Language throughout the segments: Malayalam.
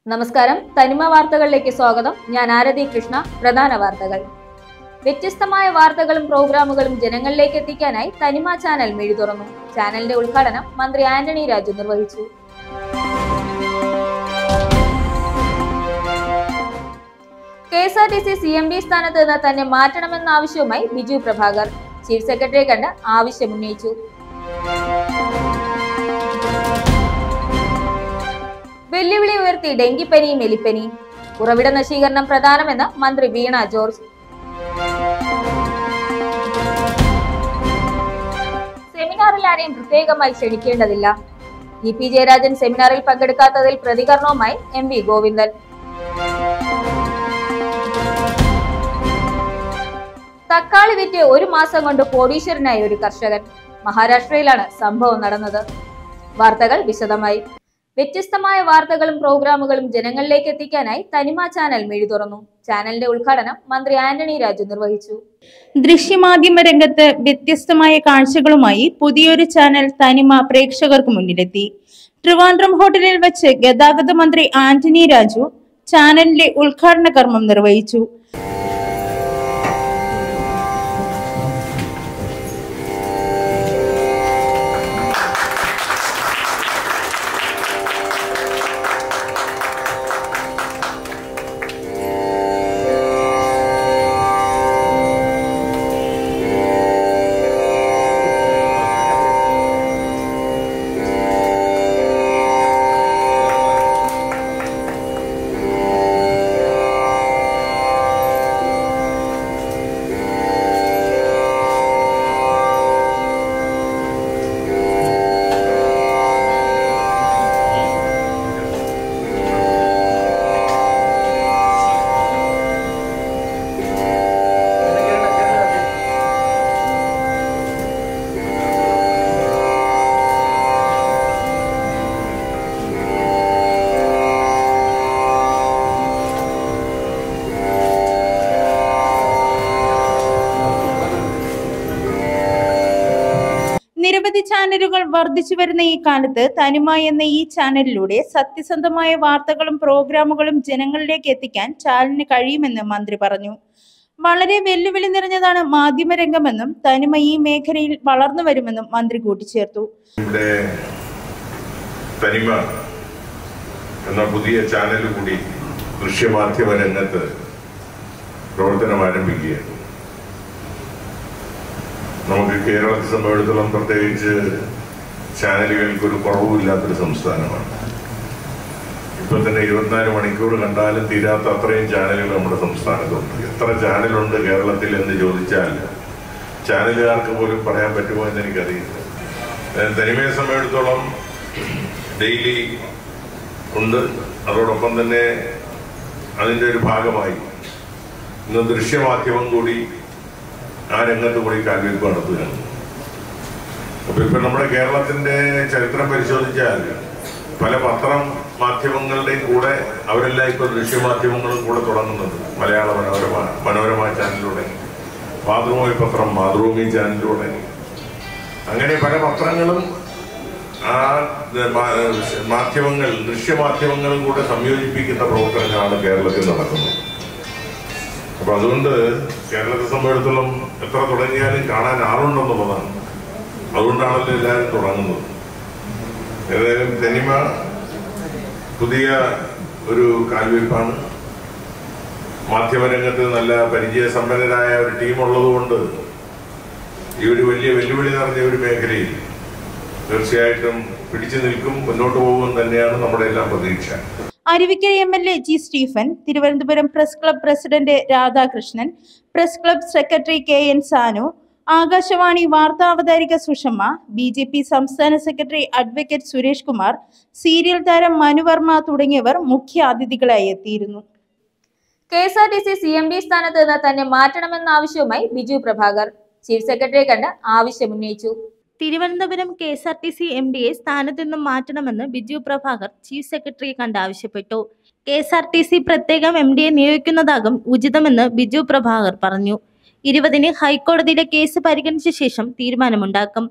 നമസ്കാരം തനിമ വാർത്തകളിലേക്ക് സ്വാഗതം ഞാൻ ആരതി കൃഷ്ണ പ്രധാന വാർത്തകൾ വ്യത്യസ്തമായ വാർത്തകളും പ്രോഗ്രാമുകളും ജനങ്ങളിലേക്ക് എത്തിക്കാനായി തനിമ ചാനൽ മെഴി തുറന്നു ചാനലിന്റെ ഉദ്ഘാടനം മന്ത്രി ആന്റണി രാജു നിർവഹിച്ചു K S R T C C M D സ്ഥാനത്ത് നിന്ന് തന്നെ മാറ്റണമെന്ന ആവശ്യവുമായി ബിജു പ്രഭാകർ ചീഫ് സെക്രട്ടറിയെ കണ്ട് ആവശ്യമുന്നയിച്ചു വെല്ലുവിളി ഉയർത്തി ഡെങ്കിപ്പനിയും എലിപ്പനിയും ഉറവിട നശീകരണം പ്രധാനമെന്ന് മന്ത്രി വീണ ജോർജ് സെമിനാറിൽ ആരെയും പ്രത്യേകമായി ക്ഷണിക്കേണ്ടതില്ല ഇ പി ജയരാജൻ സെമിനാറിൽ പങ്കെടുക്കാത്തതിൽ പ്രതികരണവുമായി എം വി ഗോവിന്ദൻ തക്കാളി വിറ്റ് ഒരു മാസം കൊണ്ട് കോടീശ്വരനായ ഒരു കർഷകൻ മഹാരാഷ്ട്രയിലാണ് സംഭവം നടന്നത് വാർത്തകൾ വിശദമായി വ്യത്യസ്തമായ വാർത്തകളും പ്രോഗ്രാമുകളും ജനങ്ങളിലേക്ക് എത്തിക്കാനായി തനിമ ചാനൽ മെഴി തുറന്നു ചാനലിന്റെ ഉദ്ഘാടനം മന്ത്രി ആന്റണി രാജു നിർവഹിച്ചു ദൃശ്യമാധ്യമ രംഗത്ത് വ്യത്യസ്തമായ കാഴ്ചകളുമായി പുതിയൊരു ചാനൽ തനിമ പ്രേക്ഷകർക്ക് മുന്നിലെത്തി ട്രിവാൻഡ്രം ഹോട്ടലിൽ വെച്ച് ഗതാഗത മന്ത്രി ആന്റണി രാജു ചാനലിന്റെ ഉദ്ഘാടന കർമ്മം നിർവഹിച്ചു നിരവധി ചാനലുകൾ വർദ്ധിച്ചു വരുന്ന ഈ കാലത്ത് തനിമ എന്ന ഈ ചാനലിലൂടെ സത്യസന്ധമായ വാർത്തകളും പ്രോഗ്രാമുകളും ജനങ്ങളിലേക്ക് എത്തിക്കാൻ ചാനലിന് കഴിയുമെന്ന് മന്ത്രി പറഞ്ഞു വളരെ വെല്ലുവിളി നിറഞ്ഞതാണ് മാധ്യമരംഗമെന്നും തനിമ ഈ മേഖലയിൽ വളർന്നു വരുമെന്നും മന്ത്രി കൂട്ടിച്ചേർത്തു ഇവിടെ തനിമ എന്ന പുതിയ ചാനൽ കൂടി ദൃശ്യമാധ്യമ രംഗത്ത് പ്രവർത്തനം ആരംഭിക്കുകയാണ് നമുക്ക് കേരളത്തെ സംബന്ധിച്ചിടത്തോളം പ്രത്യേകിച്ച് ചാനലുകൾക്ക് ഒരു കുറവുമില്ലാത്തൊരു സംസ്ഥാനമാണ് ഇപ്പൊ തന്നെ ഇരുപത്തിനാല് മണിക്കൂർ കണ്ടാലും തീരാത്ത അത്രയും ചാനലുകൾ നമ്മുടെ സംസ്ഥാനത്തുണ്ട് എത്ര ചാനലുണ്ട് കേരളത്തിൽ എന്ന് ചോദിച്ചാൽ ചാനലുകാർക്ക് പോലും പറയാൻ പറ്റുമോ എന്ന് എനിക്കറിയില്ല ഏഹ് തനിമയെ സംബന്ധിച്ചിടത്തോളം ഡെയിലി ഉണ്ട് അതോടൊപ്പം തന്നെ അതിൻ്റെ ഒരു ഭാഗമായി ഇന്ന് ദൃശ്യമാധ്യമം കൂടി ആ രംഗത്ത് കൂടി കാൽവെയ്പ് നടത്തുകയാണ് അപ്പൊ ഇപ്പൊ നമ്മുടെ കേരളത്തിന്റെ ചരിത്രം പരിശോധിച്ചാൽ പല പത്രം മാധ്യമങ്ങളുടെയും കൂടെ അവരെല്ലാം ഇപ്പൊ ദൃശ്യമാധ്യമങ്ങളും കൂടെ തുടങ്ങുന്നുണ്ട് മലയാള മനോരമ മനോരമ ചാനലിലൂടെ മാതൃഭൂമി പത്രം മാതൃഭൂമി ചാനലിലൂടെ അങ്ങനെ പല പത്രങ്ങളും ആ ദ- മാ- മാധ്യമങ്ങൾ ദൃശ്യമാധ്യമങ്ങളും കൂടെ സംയോജിപ്പിക്കുന്ന പ്രവർത്തനങ്ങളാണ് കേരളത്തിൽ നടക്കുന്നത് അപ്പൊ അതുകൊണ്ട് കേരളത്തെ സംബന്ധിച്ചിടത്തോളം എത്ര തുടങ്ങിയാലും കാണാൻ ആളുണ്ടെന്നുള്ളതാണ് അതുകൊണ്ടാണല്ലോ എല്ലാവരും തുടങ്ങുന്നത് ഏതായാലും തനിമ പുതിയ ഒരു കാൽവയ്പ്പാണ് മാധ്യമരംഗത്ത് നല്ല പരിചയസമ്പന്നരായ ഒരു ടീം ഉള്ളതുകൊണ്ട് ഈ ഒരു വലിയ വെല്ലുവിളി നിറഞ്ഞ ഒരു മേഖലയിൽ തീർച്ചയായിട്ടും പിടിച്ചു നിൽക്കും മുന്നോട്ട് പോകും തന്നെയാണ് നമ്മുടെ എല്ലാം പ്രതീക്ഷ Aruvikkara M L A G Stephen Thiruvananthapuram press club president Radhakrishnan press club secretary K N Sanu Akashvani വാർത്താ അവതാരിക സുഷമ്മ ബി ജെ പി സംസ്ഥാന secretary advocate Suresh Kumar serial താരം മനുവർമ്മ തുടങ്ങിയവർ മുഖ്യ അതിഥികളായി എത്തിയിരുന്നു K S R T C C M D സ്ഥാനത്ത് നിന്ന് തന്നെ മാറ്റണമെന്ന ആവശ്യവുമായി ബിജു പ്രഭാകർ ചീഫ് സെക്രട്ടറിയെ കണ്ട് ആവശ്യമുന്നയിച്ചു Thiruvananthapuram K S R T C M ഡിയെ സ്ഥാനത്ത് നിന്നും മാറ്റണമെന്ന് ബിജു പ്രഭാകർ ചീഫ് സെക്രട്ടറിയെ കണ്ട് ആവശ്യപ്പെട്ടു K S R T C പ്രത്യേകം എം ഡിയെ നിയോഗിക്കുന്നതാകും ഉചിതമെന്ന് ബിജു പ്രഭാകർ പറഞ്ഞു ഇരുപതിന് ഹൈക്കോടതിയിലെ കേസ് പരിഗണിച്ച ശേഷം തീരുമാനമുണ്ടാക്കും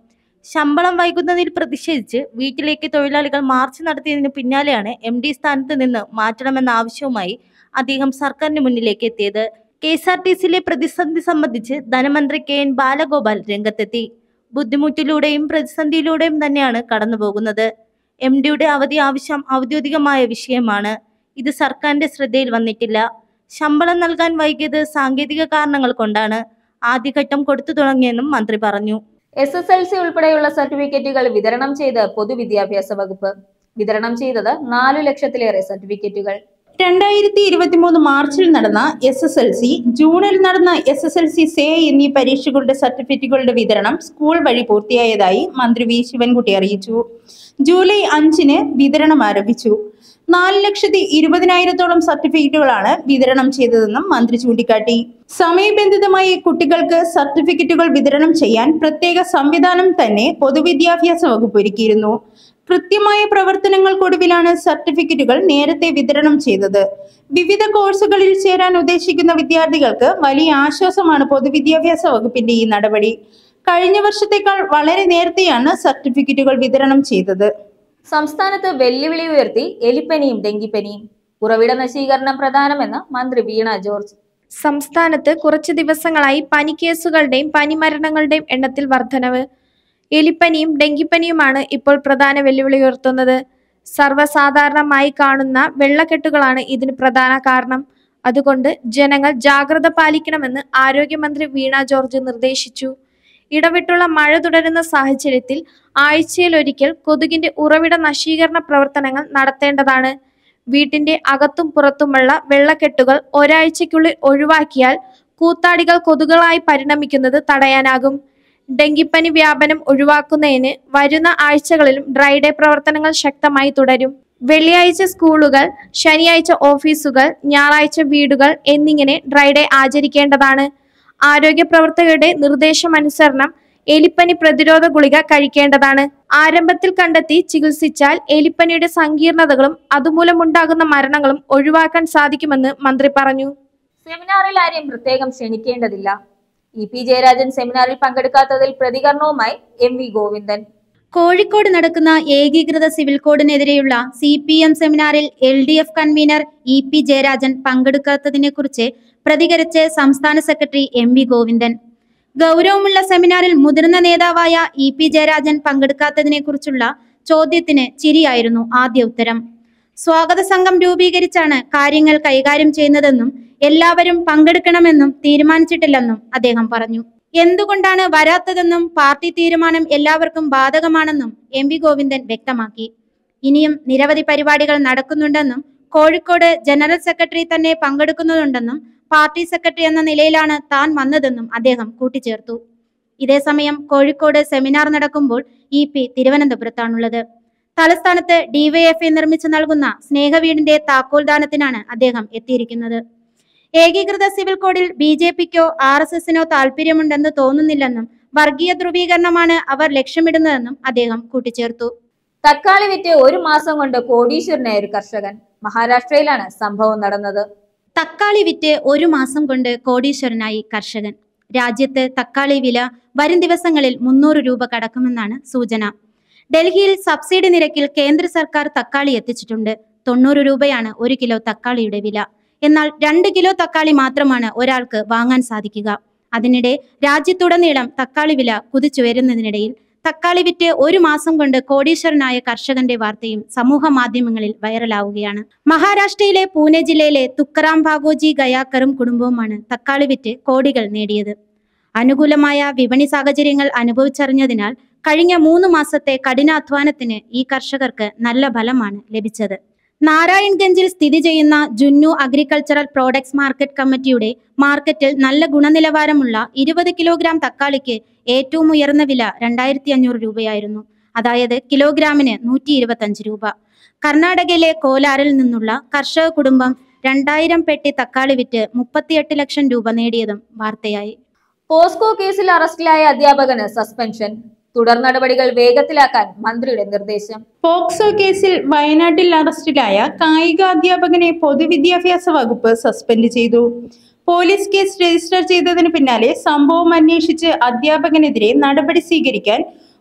ശമ്പളം വൈകുന്നതിൽ പ്രതിഷേധിച്ച് വീട്ടിലേക്ക് തൊഴിലാളികൾ മാർച്ച് നടത്തിയതിന് പിന്നാലെയാണ് എം ഡി സ്ഥാനത്ത് നിന്ന് മാറ്റണമെന്ന ആവശ്യവുമായി അദ്ദേഹം സർക്കാരിന് മുന്നിലേക്ക് എത്തിയത് കെ എസ് ആർ ടി സിയിലെ പ്രതിസന്ധി സംബന്ധിച്ച് ധനമന്ത്രി കെ എൻ ബാലഗോപാൽ രംഗത്തെത്തി ബുദ്ധിമുട്ടിലൂടെയും പ്രതിസന്ധിയിലൂടെയും തന്നെയാണ് കടന്നുപോകുന്നത് എം ഡിയുടെ അവധി ആവശ്യം ഔദ്യോഗികമായ വിഷയമാണ് ഇത് സർക്കാരിന്റെ ശ്രദ്ധയിൽ വന്നിട്ടില്ല ശമ്പളം നൽകാൻ വൈകിയത് സാങ്കേതിക കാരണങ്ങൾ കൊണ്ടാണ് ആദ്യഘട്ടം കൊടുത്തു തുടങ്ങിയെന്നും മന്ത്രി പറഞ്ഞു എസ് എസ് എൽ സി ഉൾപ്പെടെയുള്ള സർട്ടിഫിക്കറ്റുകൾ വിതരണം ചെയ്ത് പൊതുവിദ്യാഭ്യാസ വകുപ്പ് വിതരണം ചെയ്തത് നാലു ലക്ഷത്തിലേറെ സർട്ടിഫിക്കറ്റുകൾ രണ്ടായിരത്തി ഇരുപത്തിമൂന്ന് മാർച്ചിൽ നടന്ന എസ് എസ് എൽ സി ജൂണിൽ നടന്ന S S L C say എന്നീ പരീക്ഷകളുടെ സർട്ടിഫിക്കറ്റുകളുടെ വിതരണം സ്കൂൾ വഴി പൂർത്തിയായതായി മന്ത്രി വി ശിവൻകുട്ടി അറിയിച്ചു ജൂലൈ അഞ്ചിന് വിതരണം ആരംഭിച്ചു നാല് ലക്ഷത്തി ഇരുപതിനായിരത്തോളം സർട്ടിഫിക്കറ്റുകളാണ് വിതരണം ചെയ്തതെന്നും മന്ത്രി ചൂണ്ടിക്കാട്ടി സമയബന്ധിതമായി കുട്ടികൾക്ക് സർട്ടിഫിക്കറ്റുകൾ വിതരണം ചെയ്യാൻ പ്രത്യേക സംവിധാനം തന്നെ പൊതുവിദ്യാഭ്യാസ വകുപ്പ് ഒരുക്കിയിരുന്നു കൃത്യമായ പ്രവർത്തനങ്ങൾക്കൊടുവിലാണ് സർട്ടിഫിക്കറ്റുകൾ നേരത്തെ വിതരണം ചെയ്തത് വിവിധ കോഴ്സുകളിൽ ചേരാൻ ഉദ്ദേശിക്കുന്ന വിദ്യാർത്ഥികൾക്ക് വലിയ ആശ്വാസമാണ് പൊതുവിദ്യാഭ്യാസ വകുപ്പിന്റെ ഈ നടപടി കഴിഞ്ഞ വർഷത്തേക്കാൾ വളരെ നേരത്തെയാണ് സർട്ടിഫിക്കറ്റുകൾ വിതരണം ചെയ്തത് സംസ്ഥാനത്ത് വെല്ലുവിളി ഉയർത്തി എലിപ്പനിയും ഡെങ്കിപ്പനിയും ഉറവിട നശീകരണം പ്രധാനമെന്ന് മന്ത്രി വീണ ജോർജ് സംസ്ഥാനത്ത് കുറച്ച് ദിവസങ്ങളായി പനി കേസുകളുടെയും പനിമരണങ്ങളുടെയും എണ്ണത്തിൽ വർധനവ് എലിപ്പനിയും ഡെങ്കിപ്പനിയുമാണ് ഇപ്പോൾ പ്രധാന വെല്ലുവിളി ഉയർത്തുന്നത് സർവ്വസാധാരണമായി കാണുന്ന വെള്ളക്കെട്ടുകളാണ് ഇതിന് പ്രധാന കാരണം അതുകൊണ്ട് ജനങ്ങൾ ജാഗ്രത പാലിക്കണമെന്ന് ആരോഗ്യമന്ത്രി വീണ ജോർജ് നിർദ്ദേശിച്ചു ഇടവിട്ടുള്ള മഴ തുടരുന്ന സാഹചര്യത്തിൽ ആഴ്ചയിലൊരിക്കൽ കൊതുകിന്റെ ഉറവിട നശീകരണ പ്രവർത്തനങ്ങൾ നടത്തേണ്ടതാണ് വീട്ടിന്റെ അകത്തും പുറത്തുമുള്ള വെള്ളക്കെട്ടുകൾ ഒരാഴ്ചയ്ക്കുള്ളിൽ ഒഴിവാക്കിയാൽ കൂത്താടികൾ കൊതുകുകളായി പരിണമിക്കുന്നത് തടയാനാകും ഡെങ്കിപ്പനി വ്യാപനം ഒഴിവാക്കുന്നതിന് വരുന്ന ആഴ്ചകളിലും ഡ്രൈ ഡേ പ്രവർത്തനങ്ങൾ ശക്തമായി തുടരും വെള്ളിയാഴ്ച സ്കൂളുകൾ ശനിയാഴ്ച ഓഫീസുകൾ ഞായറാഴ്ച വീടുകൾ എന്നിങ്ങനെ ഡ്രൈ ഡേ ആചരിക്കേണ്ടതാണ് ആരോഗ്യ പ്രവർത്തകരുടെ നിർദ്ദേശമനുസരണം എലിപ്പനി പ്രതിരോധ ഗുളിക കഴിക്കേണ്ടതാണ് ആരംഭത്തിൽ കണ്ടെത്തി ചികിത്സിച്ചാൽ എലിപ്പനിയുടെ സങ്കീർണതകളും അതുമൂലമുണ്ടാകുന്ന മരണങ്ങളും ഒഴിവാക്കാൻ സാധിക്കുമെന്ന് മന്ത്രി പറഞ്ഞു സെമിനാറിൽ ആരെയും പ്രത്യേകം ക്ഷണിക്കേണ്ടതില്ല ഇ പി ജയരാജൻ സെമിനാറിൽ പങ്കെടുക്കാത്തതിൽ പ്രതികരണവുമായി എം വി ഗോവിന്ദൻ കോഴിക്കോട് നടക്കുന്ന ഏകീകൃത സിവിൽ കോഡിനെതിരെയുള്ള സി പി എം സെമിനാറിൽ L D F convener E P Jayarajan പങ്കെടുക്കാത്തതിനെക്കുറിച്ച് പ്രതികരിച്ച് സംസ്ഥാന സെക്രട്ടറി എം വി ഗോവിന്ദൻ ഗൗരവമുള്ള സെമിനാറിൽ മുതിർന്ന നേതാവായ ഇ പി ജയരാജൻ പങ്കെടുക്കാത്തതിനെക്കുറിച്ചുള്ള ചോദ്യത്തിന് ചിരിയായിരുന്നു ആദ്യ ഉത്തരം സ്വാഗത സംഘം രൂപീകരിച്ചാണ് കാര്യങ്ങൾ കൈകാര്യം ചെയ്യുന്നതെന്നും എല്ലാവരും പങ്കെടുക്കണമെന്നും തീരുമാനിച്ചിട്ടില്ലെന്നും അദ്ദേഹം പറഞ്ഞു എന്തുകൊണ്ടാണ് വരാത്തതെന്നും പാർട്ടി തീരുമാനം എല്ലാവർക്കും ബാധകമാണെന്നും എം വി ഗോവിന്ദൻ വ്യക്തമാക്കി ഇനിയും നിരവധി പരിപാടികൾ നടക്കുന്നുണ്ടെന്നും കോഴിക്കോട് ജനറൽ സെക്രട്ടറി തന്നെ പങ്കെടുക്കുന്നുണ്ടെന്നും പാർട്ടി സെക്രട്ടറി എന്ന നിലയിലാണ് താൻ വന്നതെന്നും അദ്ദേഹം കൂട്ടിച്ചേർത്തു ഇതേസമയം കോഴിക്കോട് സെമിനാർ നടക്കുമ്പോൾ ഇ പി തിരുവനന്തപുരത്താണുള്ളത് തലസ്ഥാനത്ത് ഡിവൈഎഫ്ഐ നിർമ്മിച്ചു നൽകുന്ന സ്നേഹവീടിന്റെ താക്കോൽദാനത്തിനാണ് അദ്ദേഹം എത്തിയിരിക്കുന്നത് ഏകീകൃത സിവിൽ കോഡിൽ ബി ജെ പിക്കോ ആർ എസ് എസിനോ താല്പര്യമുണ്ടെന്ന് തോന്നുന്നില്ലെന്നും വർഗീയ ധ്രുവീകരണമാണ് അവർ ലക്ഷ്യമിടുന്നതെന്നും അദ്ദേഹം കൂട്ടിച്ചേർത്തു തക്കാളി വിറ്റ് ഒരു മാസം കൊണ്ട് കോടീശ്വരനായ ഒരു കർഷകൻ മഹാരാഷ്ട്രയിലാണ് സംഭവം നടന്നത് തക്കാളി വിറ്റ് ഒരു മാസം കൊണ്ട് കോടീശ്വരനായി കർഷകൻ രാജ്യത്ത് തക്കാളി വില വരും ദിവസങ്ങളിൽ മുന്നൂറ് രൂപ കടക്കുമെന്നാണ് സൂചന ഡൽഹിയിൽ സബ്സിഡി നിരക്കിൽ കേന്ദ്ര സർക്കാർ തക്കാളി എത്തിച്ചിട്ടുണ്ട് തൊണ്ണൂറ് രൂപയാണ് ഒരു കിലോ തക്കാളിയുടെ വില എന്നാൽ രണ്ട് കിലോ തക്കാളി മാത്രമാണ് ഒരാൾക്ക് വാങ്ങാൻ സാധിക്കുക അതിനിടെ രാജ്യത്തുടനീളം തക്കാളി വില കുതിച്ചുയരുന്നതിനിടയിൽ തക്കാളി വിറ്റ് ഒരു മാസം കൊണ്ട് കോടീശ്വരനായ കർഷകന്റെ വാർത്തയും സമൂഹ മാധ്യമങ്ങളിൽ വൈറലാവുകയാണ് മഹാരാഷ്ട്രയിലെ പൂനെ ജില്ലയിലെ തുക്കറാം ഭാഗോജി ഗയാക്കറും കുടുംബവുമാണ് തക്കാളി വിറ്റ് കോടികൾ നേടിയത് അനുകൂലമായ വിപണി സാഹചര്യങ്ങൾ അനുഭവിച്ചറിഞ്ഞതിനാൽ കഴിഞ്ഞ മൂന്ന് മാസത്തെ കഠിനാധ്വാനത്തിന് ഈ കർഷകർക്ക് നല്ല ഫലമാണ് ലഭിച്ചത് നാരായൺഗഞ്ചിൽ സ്ഥിതി ചെയ്യുന്ന ജുന്നു അഗ്രികൾച്ചറൽ പ്രോഡക്ട്സ് മാർക്കറ്റ് കമ്മിറ്റിയുടെ മാർക്കറ്റിൽ നല്ല ഗുണനിലവാരമുള്ള ഇരുപത് കിലോഗ്രാം തക്കാളിക്ക് ഏറ്റവും ഉയർന്ന വില രണ്ടായിരത്തി അഞ്ഞൂറ് രൂപയായിരുന്നു അതായത് കിലോഗ്രാമിന് നൂറ്റി ഇരുപത്തഞ്ച് രൂപ കർണാടകയിലെ കോലാറിൽ നിന്നുള്ള കർഷക കുടുംബം രണ്ടായിരം പെട്ടി തക്കാളി വിറ്റ് മുപ്പത്തിയെട്ട് ലക്ഷം രൂപ നേടിയതും വാർത്തയായി പോസ്കോ കേസിൽ അറസ്റ്റിലായ അധ്യാപകന് സസ്പെൻഷൻ തുടർ നടപടികൾ വേഗത്തിലാക്കാൻ മന്ത്രിയുടെ നിർദ്ദേശം പോക്സോ കേസിൽ വയനാട്ടിൽ അറസ്റ്റിലായ കായികാധ്യാപകനെ പൊതുവിദ്യാഭ്യാസ വകുപ്പ് സസ്പെൻഡ് ചെയ്തു പോലീസ് കേസ് രജിസ്റ്റർ ചെയ്തതിന് പിന്നാലെ സംഭവം അന്വേഷിച്ച് അധ്യാപകനെതിരെ നടപടി സ്വീകരിക്കാൻ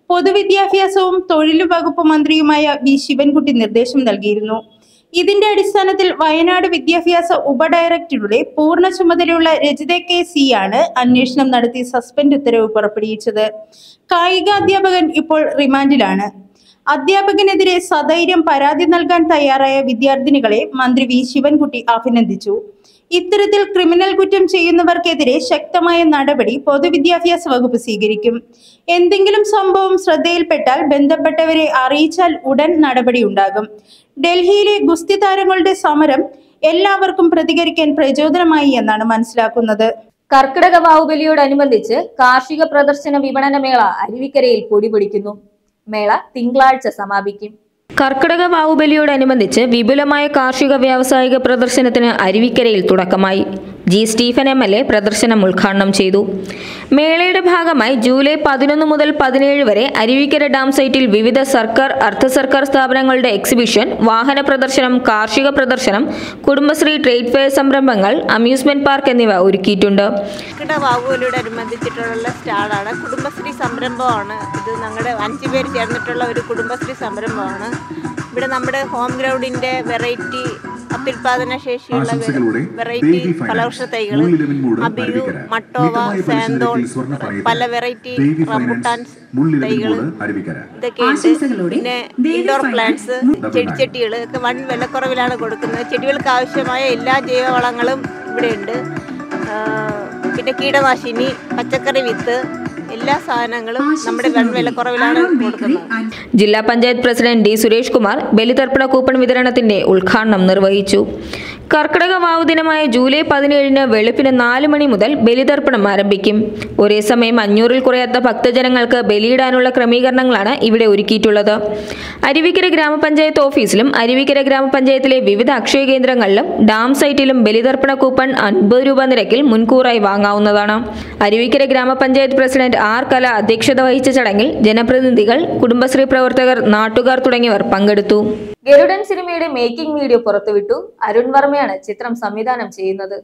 പൊതുവിദ്യാഭ്യാസവും തൊഴിൽ വകുപ്പ് മന്ത്രിയുമായ വി ശിവൻകുട്ടി നിർദ്ദേശം നൽകിയിരുന്നു ഇതിന്റെ അടിസ്ഥാനത്തിൽ വയനാട് വിദ്യാഭ്യാസ ഉപഡയറക്ടറുടെ പൂർണ്ണ ചുമതലയുള്ള രജിത കെ സി ആണ് അന്വേഷണം നടത്തി സസ്പെൻഡ് ഉത്തരവ് പുറപ്പെടുവിച്ചത് കായികാധ്യാപകൻ ഇപ്പോൾ റിമാൻഡിലാണ് അധ്യാപകനെതിരെ സധൈര്യം പരാതി നൽകാൻ തയ്യാറായ വിദ്യാർത്ഥിനികളെ മന്ത്രി വി ശിവൻകുട്ടി അഭിനന്ദിച്ചു ഇത്തരത്തിൽ ക്രിമിനൽ കുറ്റം ചെയ്യുന്നവർക്കെതിരെ ശക്തമായ നടപടി പൊതുവിദ്യാഭ്യാസ വകുപ്പ് സ്വീകരിക്കും എന്തെങ്കിലും സംഭവം ശ്രദ്ധയിൽപ്പെട്ടാൽ ബന്ധപ്പെട്ടവരെ അറിയിച്ചാൽ ഉടൻ നടപടിയുണ്ടാകും ഡൽഹിയിലെ ഗുസ്തി താരങ്ങളുടെ സമരം എല്ലാവർക്കും പ്രതികരിക്കാൻ പ്രചോദനമായി എന്നാണ് മനസ്സിലാക്കുന്നത് കർക്കിടക ബാഹുബലിയോടനുബന്ധിച്ച് കാർഷിക പ്രദർശന വിപണന മേള അരുവിക്കരയിൽ പൊടിപൊടിക്കുന്നു മേള തിങ്കളാഴ്ച സമാപിക്കും കർക്കിടക ബാഹുബലിയോടനുബന്ധിച്ച് വിപുലമായ കാർഷിക വ്യാവസായിക പ്രദർശനത്തിന് അരുവിക്കരയിൽ തുടക്കമായി G Stephen M L A പ്രദർശനം ഉദ്ഘാടനം ചെയ്തു മേളയുടെ ഭാഗമായി ജൂലൈ പതിനൊന്ന് മുതൽ പതിനേഴ് വരെ അരുവിക്കര ഡാം സൈറ്റിൽ വിവിധ സർക്കാർ അർദ്ധ സർക്കാർ സ്ഥാപനങ്ങളുടെ എക്സിബിഷൻ വാഹന പ്രദർശനം കാർഷിക പ്രദർശനം കുടുംബശ്രീ ട്രേഡ് ഫെയർ സംരംഭങ്ങൾ അമ്യൂസ്മെന്റ് പാർക്ക് എന്നിവ ഒരുക്കിയിട്ടുണ്ട് കർക്കിടക ബാഹുബലിയോടനുബന്ധിച്ചിട്ടുള്ള സ്റ്റാളാണ് കുടുംബശ്രീ സംരംഭമാണ് ഇത് ഞങ്ങളുടെ അഞ്ച് പേര് ചേർന്നിട്ടുള്ള ഒരു കുടുംബശ്രീ സംരംഭമാണ് ഇവിടെ നമ്മുടെ ഹോം ഗ്രൗണ്ടിന്റെ വെറൈറ്റി അത്യുൽപാദന ശേഷിയുള്ള ആശംസകളോടെ വെറൈറ്റി ദേവി ഫൈനാൻസ് ഫലവൃക്ഷത്തൈകൾ മുള്ളിലെ വെൺമൂട് അബിയു അരുവിക്കര. മട്ടോവ മിതമായ പലിശ സാന്തോൾ നിരക്കിൽ സ്വർണ്ണ പായകൾ. പല വെറൈറ്റി ദേവി റംബുട്ടാൻസ് ഫൈനാൻസ് മുള്ളിലെ തൈകൾ വെൺമൂട് അരുവിക്കര ഇതൊക്കെയുണ്ട് പിന്നെ ഇൻഡോർ പ്ലാന്റ്സ് ഡബിൾ ചെടിച്ചട്ടികൾ ഒക്കെ വൻ വിലക്കുറവിലാണ് കൊടുക്കുന്നത് ചെടികൾക്ക് ആവശ്യമായ എല്ലാ ജൈവവളങ്ങളും ഇവിടെയുണ്ട് ആ, പിന്നെ കീടനാശിനി പച്ചക്കറി വിത്ത് എല്ലാ സാധനങ്ങളും നമ്മുടെ വൻ വിലക്കുറവിലാണ് കൊടുക്കുന്നത് ജില്ലാ പഞ്ചായത്ത് പ്രസിഡന്റ് ഡി സുരേഷ് കുമാർ ബലിതർപ്പണ കൂപ്പൺ വിതരണത്തിന്റെ ഉദ്ഘാടനം നിർവഹിച്ചു കർക്കിടക വാവു ദിനമായ ജൂലൈ പതിനേഴിന് വെളുപ്പിന് നാല് മണി മുതൽ ബലിതർപ്പണം ആരംഭിക്കും ഒരേ സമയം അഞ്ഞൂറിൽ കുറയാത്ത ഭക്തജനങ്ങൾക്ക് ബലിയിടാനുള്ള ക്രമീകരണങ്ങളാണ് ഇവിടെ ഒരുക്കിയിട്ടുള്ളത് അരുവിക്കര ഗ്രാമപഞ്ചായത്ത് ഓഫീസിലും അരുവിക്കര ഗ്രാമപഞ്ചായത്തിലെ വിവിധ അക്ഷയ കേന്ദ്രങ്ങളിലും ഡാം സൈറ്റിലും ബലിതർപ്പണ കൂപ്പൺ അൻപത് രൂപ നിരക്കിൽ മുൻകൂറായി വാങ്ങാവുന്നതാണ് അരുവിക്കര ഗ്രാമപഞ്ചായത്ത് പ്രസിഡന്റ് ആർ കല അധ്യക്ഷത വഹിച്ച ചടങ്ങിൽ ജനപ്രതിനിധികൾ കുടുംബശ്രീ പ്രവർത്തകർ നാട്ടുകാർ തുടങ്ങിയവർ പങ്കെടുത്തു ഗരുഡൻ സിനിമയുടെ മേക്കിംഗ് വീഡിയോ പുറത്തുവിട്ടു അരുൺ വർമ്മയാണ് ചിത്രം സംവിധാനം ചെയ്യുന്നത്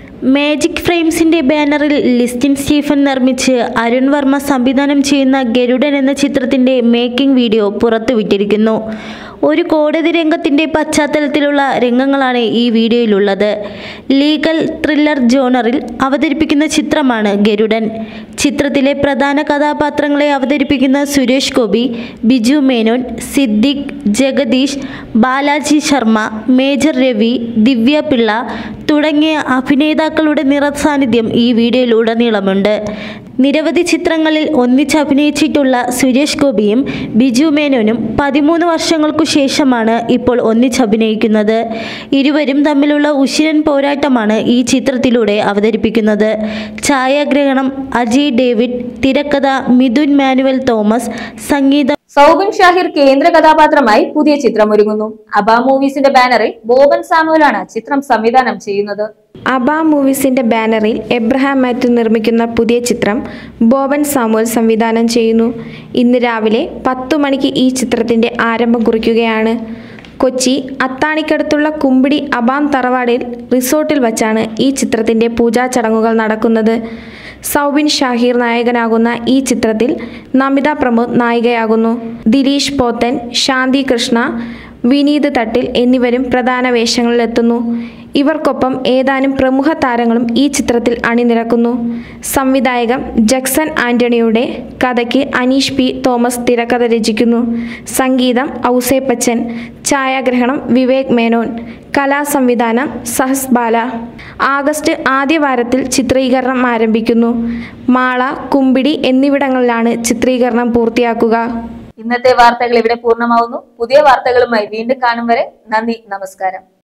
മാജിക് ഫ്രെയിംസിന്റെ ബാനറിൽ ലിസ്റ്റിൻ സ്റ്റീഫൻ നിർമ്മിച്ച് അരുൺ വർമ്മ സംവിധാനം ചെയ്യുന്ന ഗരുഡൻ എന്ന ചിത്രത്തിന്റെ മേക്കിംഗ് വീഡിയോ പുറത്തുവിട്ടിരിക്കുന്നു ഒരു കോടതി രംഗത്തിന്റെ പശ്ചാത്തലത്തിലുള്ള രംഗങ്ങളാണ് ഈ വീഡിയോയിലുള്ളത് ലീഗൽ ത്രില്ലർ ജോണറിൽ അവതരിപ്പിക്കുന്ന ചിത്രമാണ് ഗരുഡൻ ചിത്രത്തിലെ പ്രധാന കഥാപാത്രങ്ങളെ അവതരിപ്പിക്കുന്ന സുരേഷ് ഗോപി ബിജു മേനോൻ സിദ്ദിഖ് ജഗദീഷ് ബാലാജി ശർമ്മ മേജർ രവി ദിവ്യ പിള്ള തുടങ്ങിയ അഭിനേതാക്കളുടെ നിറസാന്നിധ്യം ഈ വീഡിയോയിലുടനീളമുണ്ട് നിരവധി ചിത്രങ്ങളിൽ ഒന്നിച്ച് അഭിനയിച്ചിട്ടുള്ള സുരേഷ് ഗോപിയും ബിജു മേനോനും പതിമൂന്ന് വർഷങ്ങൾക്കു ശേഷമാണ് ഇപ്പോൾ ഒന്നിച്ച് അഭിനയിക്കുന്നത് ഇരുവരും തമ്മിലുള്ള ഉശിരൻ പോരാട്ടമാണ് ഈ ചിത്രത്തിലൂടെ അവതരിപ്പിക്കുന്നത് ഛായാഗ്രഹണം അജയ് ഡേവിഡ് തിരക്കഥ മിഥുൻ മാനുവൽ തോമസ് സംഗീതം സൗബിൻ ഷാഹിർ കേന്ദ്ര കഥാപാത്രമായി പുതിയ ചിത്രം ഒരുങ്ങുന്നു അബ മൂവീസിന്റെ ബാനറിൽ ബോബൻ സാമുവലാണ് ചിത്രം സംവിധാനം ചെയ്യുന്നത് അബ മൂവീസിന്റെ ബാനറിൽ എബ്രഹാം മാത്യു നിർമ്മിക്കുന്ന പുതിയ ചിത്രം ബോബൻ സാമുവൽ സംവിധാനം ചെയ്യുന്നു ഇന്ന് രാവിലെ പത്തു മണിക്ക് ഈ ചിത്രത്തിന്റെ ആരംഭം കുറിക്കുകയാണ് കൊച്ചി അത്താണിക്കടുത്തുള്ള കുമ്പിടി അബാം തറവാടിൽ റിസോർട്ടിൽ വച്ചാണ് ഈ ചിത്രത്തിന്റെ പൂജാ ചടങ്ങുകൾ നടക്കുന്നത് സൗബിൻ ഷാഹിർ നായകനാകുന്ന ഈ ചിത്രത്തിൽ നമിത പ്രമോദ് നായികയാകുന്നു ദിലീഷ് പോത്തൻ ശാന്തി കൃഷ്ണ വിനീത് തട്ടിൽ എന്നിവരും പ്രധാന വേഷങ്ങളിലെത്തുന്നു ഇവർക്കൊപ്പം ഏതാനും പ്രമുഖ താരങ്ങളും ഈ ചിത്രത്തിൽ അണിനിരക്കുന്നു സംവിധായകൻ ജക്സൺ ആന്റണിയുടെ കഥയ്ക്ക് അനീഷ് പി തോമസ് തിരക്കഥ രചിക്കുന്നു സംഗീതം ഔസേപ്പച്ചൻ ഛായാഗ്രഹണം വിവേക് മേനോൻ കലാസംവിധാനം സഹസ് ബാല ആഗസ്റ്റ് ആദ്യവാരത്തിൽ ചിത്രീകരണം ആരംഭിക്കുന്നു മാള കുമ്പിടി എന്നിവിടങ്ങളിലാണ് ചിത്രീകരണം പൂർത്തിയാക്കുക ഇന്നത്തെ വാർത്തകൾ ഇവിടെ പൂർണ്ണമാവുന്നു പുതിയ വാർത്തകളുമായി വീണ്ടും കാണും വരെ നന്ദി നമസ്കാരം